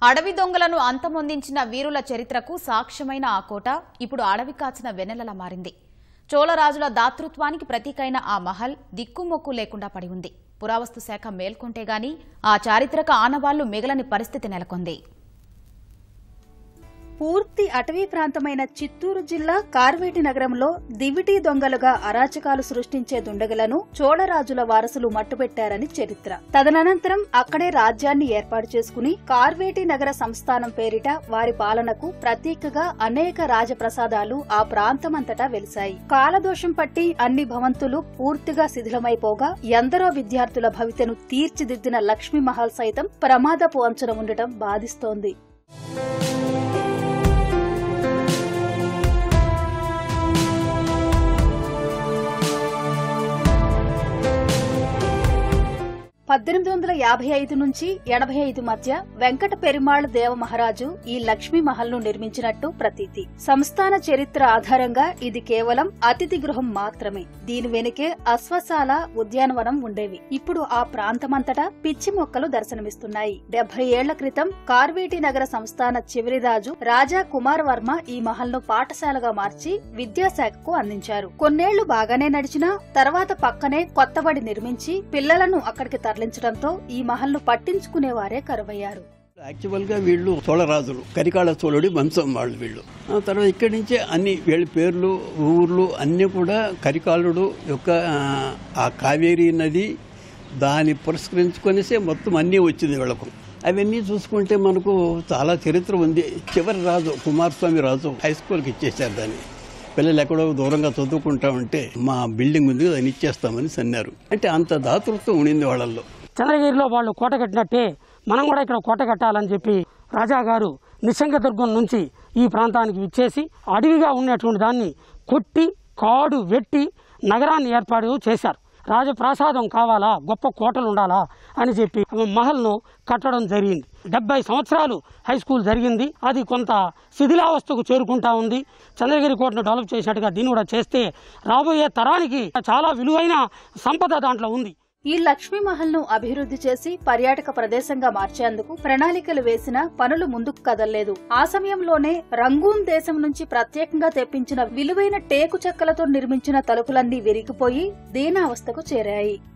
అడవి దొంగలను అంతమొందించిన వీరుల చరిత్రకు సాక్ష్యమైన ఆ కోట ఇప్పుడు అడవి కాచిన వెన్నెలలా మారింది చోళరాజుల దాతృత్వానికి ప్రతీకైన ఆ మహల్ దిక్కుమొక్కు లేకుండా పడి ఉంది పురావస్తు శాఖ మేల్కొంటే గాని ఆ చారిత్రక ఆనవాళ్లు మిగలని పరిస్థితి నెలకొంది పూర్తి అటవీ ప్రాంతమైన చిత్తూరు జిల్లా కార్వేటి నగరంలో దివిటీ దొంగలుగా అరాచకాలు సృష్టించే దుండగులను చోళరాజుల వారసులు మట్టుబెట్టారని చరిత్ర తదనంతరం అక్కడే రాజ్యాన్ని ఏర్పాటు చేసుకుని కార్వేటి నగర సంస్థానం పేరిట వారి పాలనకు ప్రతీకగా అనేక రాజప్రసాదాలు ఆ ప్రాంతమంతటా వెలిశాయి కాలదోషం పట్టి అన్ని భవంతులు పూర్తిగా శిథిలమైపోగా ఎందరో విద్యార్థుల భవితను తీర్చిదిద్దిన లక్ష్మీ మహల్ సైతం ప్రమాదపు అంచున ఉండటం బాధిస్తోంది పద్దెనిమిది వందల యాభై ఐదు నుంచి ఎనభై ఐదు మధ్య వెంకట పెరుమాళ్ దేవ మహారాజు ఈ లక్ష్మీ మహల్ ను నిర్మించినట్టు ప్రతీతి సంస్థాన చరిత్ర ఆధారంగా ఇది కేవలం అతిథి గృహం మాత్రమే దీని వెనుకే అశ్వశాల ఉద్యానవనం ఉండేవి ఇప్పుడు ఆ ప్రాంతమంతటా పిచ్చి మొక్కలు దర్శనమిస్తున్నాయి డెబ్బై ఏళ్ల క్రితం కార్వేటి నగర సంస్థాన చివరి రాజు రాజా కుమార్ వర్మ ఈ మహల్ ను పాఠశాలగా మార్చి విద్యాశాఖకు అందించారు కొన్నేళ్లు బాగానే నడిచినా తర్వాత పక్కనే కొత్తబడి నిర్మించి పిల్లలను అక్కడికి తరలించడంతో ఈ మహల్ను పట్టించుకునేవారే కరువయ్యారు యాక్చువల్ గా వీళ్ళు చోళరాజులు కరికాల చోళుడి వంశం వాళ్ళు వీళ్ళు ఆ తర్వాత ఇక్కడి నుంచే అన్ని వీళ్ళ పేర్లు ఊర్లు అన్నీ కూడా కరికాలుడు యొక్క ఆ, ఆ కావేరీ నది దాన్ని పురస్కరించుకొనేసే మొత్తం అన్నీ వచ్చింది వీళ్ళకు అవన్నీ చూసుకుంటే మనకు చాలా చరిత్ర ఉంది చివరి రాజు కుమారస్వామి రాజు హై స్కూల్కి ఇచ్చేశారు దాన్ని పిల్లలు ఎక్కడో దూరంగా చదువుకుంటా ఉంటే మా బిల్డింగ్ ఉంది దాన్ని ఇచ్చేస్తామని సన్నారు అంటే అంత దాతృత్వం ఉండింది వాళ్ళల్లో చంద్రగిరిలో వాళ్ళు కోట కట్టినట్టే మనం కూడా ఇక్కడ కోట కట్టాలని చెప్పి రాజా గారు నిశంగదుర్గం నుంచి ఈ ప్రాంతానికి విచ్చేసి అడవిగా ఉన్నటువంటి దాన్ని కొట్టి కాడు వెట్టి నగరాన్ని ఏర్పాటు చేశారు రాజప్రాసాదం కావాలా గొప్ప కోటలు ఉండాలా అని చెప్పి మహల్ను కట్టడం జరిగింది డెబ్బై సంవత్సరాలు హై స్కూల్ జరిగింది అది కొంత శిథిలావస్థకు చేరుకుంటా ఉంది చంద్రగిరి కోటను డెవలప్ చేసినట్టుగా దీన్ని కూడా చేస్తే రాబోయే తరానికి చాలా విలువైన సంపద దాంట్లో ఉంది ఈ లక్ష్మీ మహల్ ను అభివృద్ధి చేసి పర్యాటక ప్రదేశంగా మార్చేందుకు ప్రణాళికలు వేసిన పనులు ముందుకు కదల్లేదు ఆ సమయంలోనే రంగూన్ దేశం నుంచి ప్రత్యేకంగా తెప్పించిన విలువైన టేకు చెక్కలతో నిర్మించిన తలుపులన్నీ విరిగిపోయి దీనావస్థకు చేరాయి